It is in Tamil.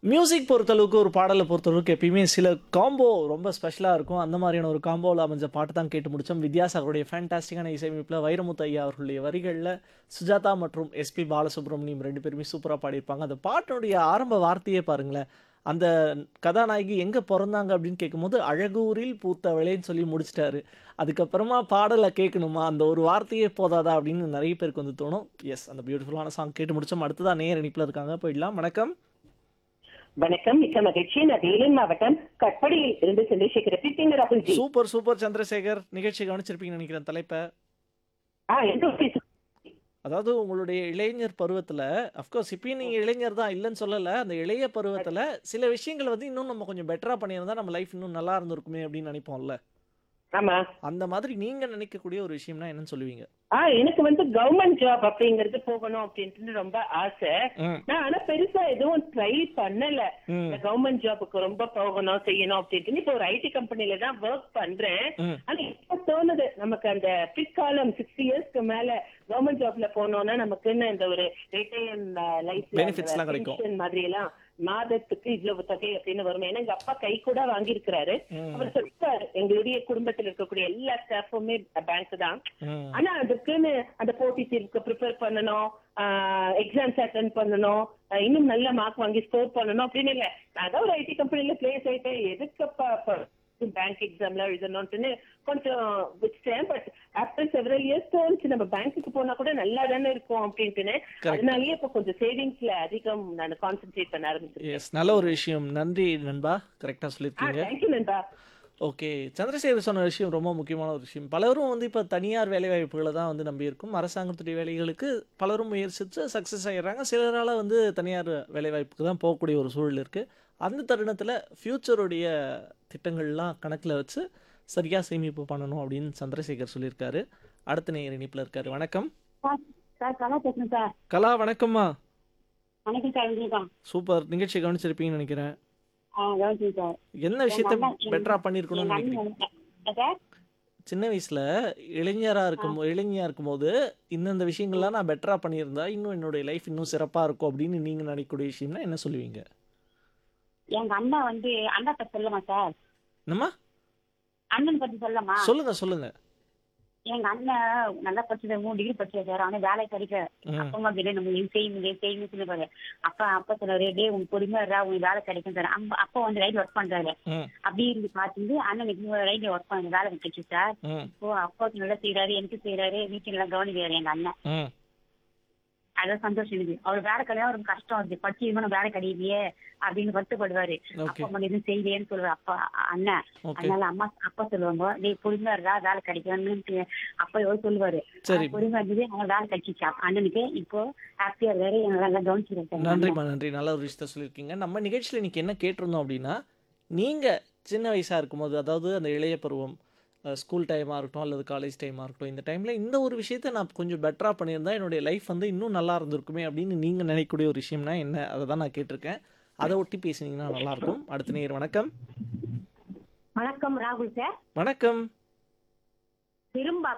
மியூசிக் பொறுத்தளவுக்கு ஒரு பாடலை பொறுத்தளவுக்கு எப்பயுமே சில காம்போ ரொம்ப ஸ்பெஷலாக இருக்கும் அந்த மாதிரியான ஒரு காம்போவில் அமைஞ்ச பாட்டு தான் கேட்டு முடித்தோம் வித்யாசாகருடைய ஃபேண்டாஸ்டிக்கான இசையமைப்பில் வைரமுத்து ஐயா அவர்களுடைய வரிகளில் சுஜாதா மற்றும் எஸ்பி பாலசுப்ரமணியம் ரெண்டு பேருமே சூப்பராக பாடியிருப்பாங்க அந்த பாட்டினுடைய ஆரம்ப வார்த்தையே பாருங்களேன் அந்த கதாநாயகி எங்கே பிறந்தாங்க அப்படின்னு கேட்கும்போது அழகூரில் பூத்தவளேன்னு சொல்லி முடிச்சிட்டாரு அதுக்கப்புறமா பாடலை கேட்கணுமா அந்த ஒரு வார்த்தையே போதாதா அப்படின்னு நிறைய பேருக்கு வந்து தோணும் எஸ் அந்த பியூட்டிஃபுல்லான சாங் கேட்டு முடிச்சோம் அடுத்ததான் நேர் இணைப்பில் இருக்காங்க போயிடலாம் வணக்கம் வணக்கம் மிக்க மகிழ்ச்சி நான் வேலூர் மாவட்டம் கட்படியில் இருந்து சந்திரசேகர் இருக்கீங்க ராகுல்ஜி சூப்பர் சூப்பர் சந்திரசேகர் நிகழ்ச்சி கவனிச்சிருப்பீங்கன்னு நினைக்கிறேன் தலைப்பை ஆ எந்த ஆபீஸ் அதாவது உங்களுடைய இளைஞர் பருவத்தில் அஃப்கோர்ஸ் இப்பயும் நீங்கள் இளைஞர் தான் இல்லைன்னு சொல்லலை அந்த இளைய பருவத்தில் சில விஷயங்கள் வந்து இன்னும் நம்ம கொஞ்சம் பெட்டராக பண்ணியிருந்தா நம்ம லைஃப் இன்னும் நல்லா இருந்திருக்குமே அப்படின்னு நினைப்போம்ல ஆமா அந்த மாதிரி நீங்கள் நினைக்கக்கூடிய ஒரு விஷயம்னா என்னன்னு சொல்லுவீங்க ஆ எனக்கு வந்து கவர்மெண்ட் ஜாப் அப்படிங்கிறது போகணும் அப்படின்ட்டு ரொம்ப ஆசை ம் நான் ஆனா பெருசா எதுவும் ட்ரை பண்ணல ம் இந்த கவர்மெண்ட் ஜாபுக்கு ரொம்ப போகணும் செய்யணும் அப்படின்ட்டு இப்போ ஒரு ஐடி கம்பெனில தான் ஒர்க் பண்றேன் ம் ஆனா இப்ப தோணுது நமக்கு அந்த பிற்காலம் சிக்ஸ் இயர்ஸ்க்கு மேல கவர்மெண்ட் ஜாப்ல போனோம்னா நமக்குன்னு இந்த ஒரு ரிட்டையர் Benefits எல்லாம் கிடைக்கும். லைஃப் மாதிரி எல்லாம் மாதத்துக்கு இவ்வளவு தொகை அப்படின்னு வரும் ஏன்னா எங்க அப்பா கை கூட வாங்கியிருக்கிறாரு ம் அவர் சொல்றாரு எங்களுடைய குடும்பத்தில் இருக்கக்கூடிய எல்லா ஸ்டாஃபுமே பேங்க் தான் ம் ஆனா அதுக்குன்னு அந்த போட்டி தேர்வுக்கு ப்ரிப்பேர் பண்ணணும் எக்ஸாம்ஸ் அட்டன் பண்ணணும் ஆஹ் இன்னும் நல்ல மார்க் வாங்கி ஸ்கோர் பண்ணணும் அப்படின்னு இல்ல நான் தான் ஒரு ஐடி கம்பெனில பிளேஸ் ஆயிட்டேன் எதுக்கப்பா பேங்க் எக்ஸாம்ல எழுதணும்னு கொஞ்சம் விட்டேன் பட் ஆஃப்டர் செவரல் இயர்ஸ் தோணுச்சு நம்ம பேங்க்குக்கு போனா கூட நல்லா தானே இருக்கும் அப்படின்ட்டுன்னு அதனாலயே இப்ப கொஞ்சம் சேவிங்ஸ்ல அதிகம் நான் கான்சென்ட்ரேட் பண்ண ஆரம்பிச்சிருக்கேன் எஸ் நல்ல ஒரு விஷயம் நன்றி நண்பா கரெக்டாக சொல்லியிருக்கீங்க தேங்க்யூ நண்பா ஓகே சந்திரசேகர் சொன்ன விஷயம் ரொம்ப முக்கியமான ஒரு விஷயம் பலரும் வந்து இப்போ தனியார் வேலைவாய்ப்புகளை தான் வந்து நம்பியிருக்கும் அரசாங்கத்துடைய வேலைகளுக்கு பலரும் முயற்சித்து சக்ஸஸ் ஆகிடுறாங்க சிலரால் வந்து தனியார் வேலைவாய்ப்புக்கு தான் போகக்கூடிய ஒரு சூழல் இருக்குது அந்த தருணத்தில் ஃப்யூச்சருடைய திட்டங்கள்லாம் கணக்கில் வச்சு சரியாக சேமிப்பு பண்ணணும் அப்படின்னு சந்திரசேகர் சொல்லியிருக்காரு அடுத்த நேர் இணைப்பில் இருக்காரு வணக்கம் சார் சார் கலா பேசுறேன் சார் கலா வணக்கம்மா வணக்கம் சார் வணக்கம் சூப்பர் நிகழ்ச்சி கவனிச்சிருப்பீங்கன்னு நினைக்கிறேன் ஆ கவனிச்சேன் சார் என்ன விஷயத்த எங்க அண்ணா- பெட்டராக பண்ணியிருக்கணும்னு எங்க நினைக்கிறீங்க அண்ணன் சார் சின்ன வயசுல இளைஞரா இருக்கும் இளைஞயா இருக்கும்போது இந்தந்த விஷயங்கள்லாம் நான் பெட்டரா பண்ணியிருந்தா இன்னும் என்னுடைய லைஃப் இன்னும் சிறப்பா இருக்கும் அப்படின்னு நீங்க நினைக்கக்கூடிய விஷயம்னா என்ன சொல்லுவீங்க எங்க அண்ணா வந்து அண்ணா பத்தி சொல்லமா சார் என்னம்மா அண்ணன் பத்தி சொல்லமா சொல்லுங்க சொல்லுங்க எங்க அண்ணன் நல்லா படிச்சது மூணு டிகிரி படிச்சது சார் அவனே வேலை கிடைக்க ம், அப்பா அம்மா கிட்ட நம்ம இது செய்யுங்க இது செய்யுங்க சொல்லுவாரு அப்பா அப்பா சொன்னாரு டே உனக்கு பொறுமையா இருக்கா உனக்கு வேலை கிடைக்கும் சார் அம்மா அப்பா வந்து ரைட் ஒர்க் பண்றாரு ம், அப்படி இருந்து பார்த்துட்டு அண்ணனுக்கு ரைட் ஒர்க் பண்ண வேலை கிடைச்சு சார் ம், இப்போ அப்பாவுக்கு நல்லா செய்யறாரு எனக்கு செய்யறாரு வீட்டுல நல்லா கவனிக்கிறாரு எங்க அண்ணன் ம். அதான் சந்தோஷம் எனக்கு அவர் வேலை கிடையாது அவருக்கு கஷ்டம் இருக்கு படிச்சு இன்னும் வேலை கிடைக்கலையே அப்படின்னு வருத்தப்படுவாரு ஓகே அப்பா மட்டும் எதுவும் செய்யலையேன்னு சொல்லுவாரு அப்பா அண்ணன் ஓகே அதனால அம்மா அப்பா சொல்லுவாங்க டேய் பொறுமையா இருக்கா வேலை கிடைக்கணும்னு அப்பா எவ்வளவு சொல்லுவாரு சரி பொறுமையா இருந்தது அவங்க வேலை கிடைச்சிச்சு அண்ணனுக்கு இப்போ ஹாப்பியா இருக்காரு எங்களை நல்லா கவனிச்சிருக்கேன் நன்றிம்மா நன்றி நல்ல ஒரு விஷயத்த சொல்லியிருக்கீங்க நம்ம நிகழ்ச்சியில் இன்னைக்கு என்ன கேட்டிருந்தோம் அப்படின்னா நீங்கள் சின்ன வயசாக இருக்கும்போது அதாவது அந்த இளைய பருவம் ஸ்கூல் டைமாக இருக்கட்டும் அல்லது காலேஜ் டைமாக இருக்கட்டும் இந்த டைமில் இந்த ஒரு விஷயத்தை நான் கொஞ்சம் பெட்டராக பண்ணியிருந்தா என்னுடைய லைஃப் வந்து இன்னும் நல்லா இருந்திருக்குமே அப்படின்னு நீங்கள் நினைக்கக்கூடிய ஒரு விஷயம்னா என்ன அதை தான் நான் கேட்டிருக்கேன் அதை ஒட்டி பேசுனீங்கன்னா நல்லாயிருக்கும் அடுத்த நேர் வணக்கம் வணக்கம் ராகுல் சார் வணக்கம் திரும்ப